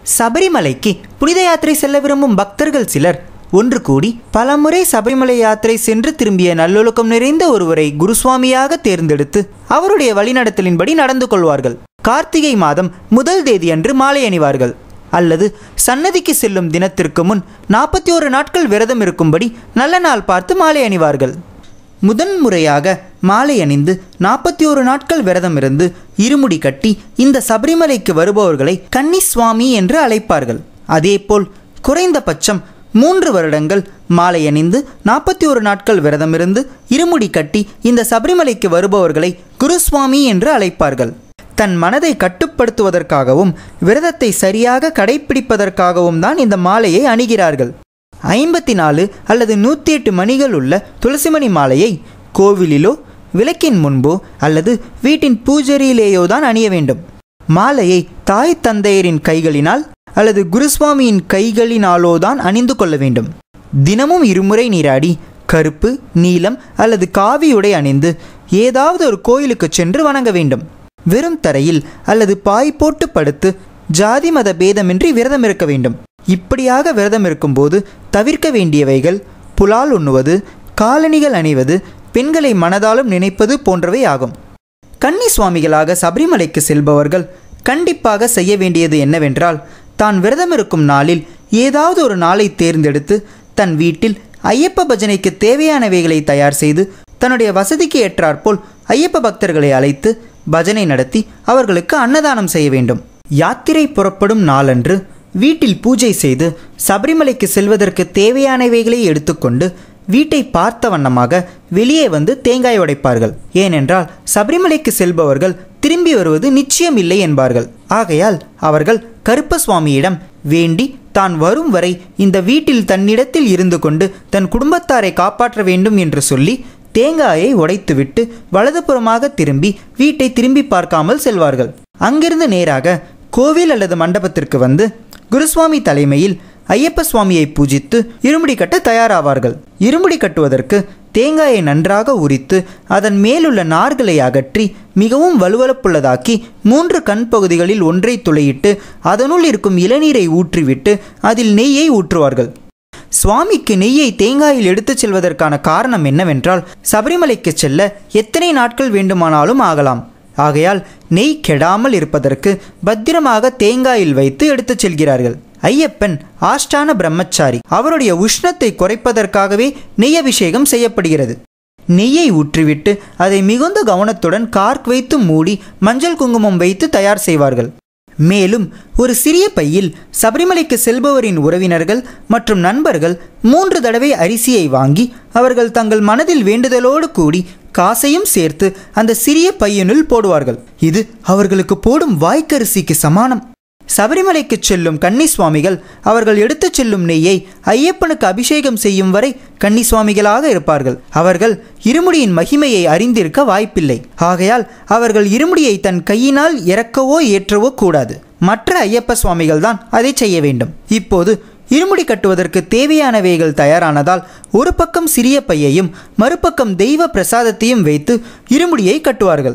சபரிமலைக்கு புனித யாத்திரை செல்ல விரும்பும் பக்தர்கள் சிலர் ஒன்று கூடி பலமுறை சபரிமலை யாத்திரை சென்று திரும்பிய நல்லொழுக்கம் நிறைந்த ஒருவரை குருசுவாமியாக தேர்ந்தெடுத்து அவருடைய வழிநடத்தலின்படி நடந்து கொள்வார்கள் கார்த்திகை மாதம் முதல் தேதி அன்று மாலை அணிவார்கள் அல்லது சன்னதிக்கு செல்லும் தினத்திற்கு முன் நாற்பத்தி ஒரு நாட்கள் விரதம் இருக்கும்படி நல்ல நாள் பார்த்து மாலை அணிவார்கள் முதன் முறையாக மாலை அணிந்து நாற்பத்தி ஒரு நாட்கள் விரதம் இருந்து இருமுடி கட்டி இந்த சபரிமலைக்கு வருபவர்களை கன்னிசுவாமி என்று அழைப்பார்கள் அதேபோல் குறைந்தபட்சம் மூன்று வருடங்கள் மாலை அணிந்து நாற்பத்தி ஒரு நாட்கள் விரதம் இருந்து இருமுடி கட்டி இந்த சபரிமலைக்கு வருபவர்களை குருசுவாமி என்று அழைப்பார்கள் தன் மனதை கட்டுப்படுத்துவதற்காகவும் விரதத்தை சரியாக கடைப்பிடிப்பதற்காகவும் தான் இந்த மாலையை அணிகிறார்கள் ஐம்பத்தி நாலு அல்லது நூற்றி எட்டு மணிகள் உள்ள துளசிமணி மாலையை கோவிலிலோ விளக்கின் முன்போ அல்லது வீட்டின் பூஜரியிலேயோ தான் அணிய வேண்டும் மாலையை தாய் தந்தையரின் கைகளினால் அல்லது குருசுவாமியின் கைகளினாலோ தான் அணிந்து கொள்ள வேண்டும் தினமும் இருமுறை நீராடி கருப்பு நீலம் அல்லது காவி உடை அணிந்து ஏதாவது ஒரு கோயிலுக்கு சென்று வணங்க வேண்டும் வெறும் தரையில் அல்லது பாய் போட்டு படுத்து ஜாதி மத பேதமின்றி விரதம் இருக்க வேண்டும் இப்படியாக விரதம் இருக்கும்போது தவிர்க்க வேண்டியவைகள் புலால் உண்ணுவது காலணிகள் அணிவது பெண்களை மனதாலும் நினைப்பது போன்றவை ஆகும் கன்னி சுவாமிகளாக சபரிமலைக்கு செல்பவர்கள் கண்டிப்பாக செய்ய வேண்டியது என்னவென்றால் தான் விரதம் இருக்கும் நாளில் ஏதாவது ஒரு நாளை தேர்ந்தெடுத்து தன் வீட்டில் ஐயப்ப பஜனைக்கு தேவையானவைகளை தயார் செய்து தன்னுடைய வசதிக்கு ஏற்றாற்போல் ஐயப்ப பக்தர்களை அழைத்து பஜனை நடத்தி அவர்களுக்கு அன்னதானம் செய்ய வேண்டும் யாத்திரை புறப்படும் நாளன்று வீட்டில் பூஜை செய்து சபரிமலைக்கு செல்வதற்கு தேவையானவைகளை எடுத்துக்கொண்டு வீட்டை பார்த்த வண்ணமாக வெளியே வந்து தேங்காய் உடைப்பார்கள் ஏனென்றால் சபரிமலைக்கு செல்பவர்கள் திரும்பி வருவது நிச்சயம் இல்லை என்பார்கள் ஆகையால் அவர்கள் கருப்பசுவாமியிடம் வேண்டி தான் வரும் வரை இந்த வீட்டில் தன்னிடத்தில் இருந்து கொண்டு தன் குடும்பத்தாரை காப்பாற்ற வேண்டும் என்று சொல்லி தேங்காயை உடைத்துவிட்டு வலதுபுறமாக திரும்பி வீட்டை திரும்பி பார்க்காமல் செல்வார்கள் அங்கிருந்து நேராக கோவில் அல்லது மண்டபத்திற்கு வந்து குருசுவாமி தலைமையில் ஐயப்ப சுவாமியை பூஜித்து இருமுடி கட்ட தயாராவார்கள் இருமுடி கட்டுவதற்கு தேங்காயை நன்றாக உரித்து அதன் மேலுள்ள நார்களை அகற்றி மிகவும் வலுவலப்புள்ளதாக்கி மூன்று கண் பகுதிகளில் ஒன்றை துளையிட்டு அதனுள் இருக்கும் இளநீரை ஊற்றிவிட்டு அதில் நெய்யை ஊற்றுவார்கள் சுவாமிக்கு நெய்யை தேங்காயில் எடுத்துச் செல்வதற்கான காரணம் என்னவென்றால் சபரிமலைக்கு செல்ல எத்தனை நாட்கள் வேண்டுமானாலும் ஆகலாம் ஆகையால் நெய் கெடாமல் இருப்பதற்கு பத்திரமாக தேங்காயில் வைத்து எடுத்துச் செல்கிறார்கள் ஐயப்பன் ஆஷ்டான பிரம்மச்சாரி அவருடைய உஷ்ணத்தை குறைப்பதற்காகவே நெய் அபிஷேகம் செய்யப்படுகிறது நெய்யை ஊற்றிவிட்டு அதை மிகுந்த கவனத்துடன் கார்க் வைத்து மூடி மஞ்சள் குங்குமம் வைத்து தயார் செய்வார்கள் மேலும் ஒரு சிறிய பையில் சபரிமலைக்கு செல்பவரின் உறவினர்கள் மற்றும் நண்பர்கள் மூன்று தடவை அரிசியை வாங்கி அவர்கள் தங்கள் மனதில் வேண்டுதலோடு கூடி காசையும் சேர்த்து அந்த சிறிய பையனுள் போடுவார்கள் இது அவர்களுக்கு போடும் வாய்க்கரிசிக்கு சமானம் சபரிமலைக்கு செல்லும் கன்னி சுவாமிகள் அவர்கள் எடுத்துச் செல்லும் நெய்யை ஐயப்பனுக்கு அபிஷேகம் செய்யும் வரை கன்னி சுவாமிகளாக இருப்பார்கள் அவர்கள் இருமுடியின் மகிமையை அறிந்திருக்க வாய்ப்பில்லை ஆகையால் அவர்கள் இருமுடியை தன் கையினால் இறக்கவோ ஏற்றவோ கூடாது மற்ற ஐயப்ப சுவாமிகள் தான் அதை செய்ய வேண்டும் இப்போது இருமுடி கட்டுவதற்கு தேவையானவைகள் தயாரானதால் ஒரு பக்கம் சிறிய பையையும் மறுபக்கம் தெய்வ பிரசாதத்தையும் வைத்து இருமுடியை கட்டுவார்கள்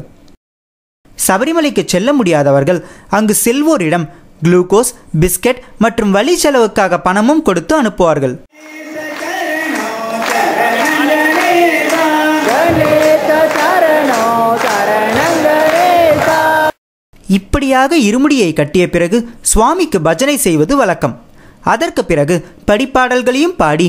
சபரிமலைக்கு செல்ல முடியாதவர்கள் அங்கு செல்வோரிடம் குளுக்கோஸ் பிஸ்கட் மற்றும் வழி செலவுக்காக பணமும் கொடுத்து அனுப்புவார்கள் இப்படியாக இருமுடியை கட்டிய பிறகு சுவாமிக்கு பஜனை செய்வது வழக்கம் அதற்கு பிறகு படிப்பாடல்களையும் பாடி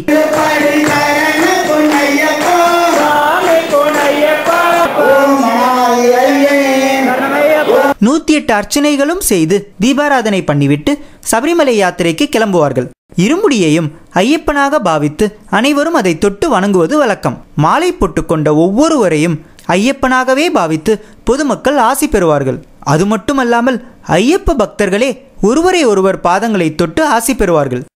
நூத்தி எட்டு அர்ச்சனைகளும் செய்து தீபாராதனை பண்ணிவிட்டு சபரிமலை யாத்திரைக்கு கிளம்புவார்கள் இருமுடியையும் ஐயப்பனாக பாவித்து அனைவரும் அதை தொட்டு வணங்குவது வழக்கம் மாலை போட்டுக்கொண்ட ஒவ்வொருவரையும் ஐயப்பனாகவே பாவித்து பொதுமக்கள் ஆசி பெறுவார்கள் அது மட்டுமல்லாமல் ஐயப்ப பக்தர்களே ஒருவரை ஒருவர் பாதங்களை தொட்டு ஆசி பெறுவார்கள்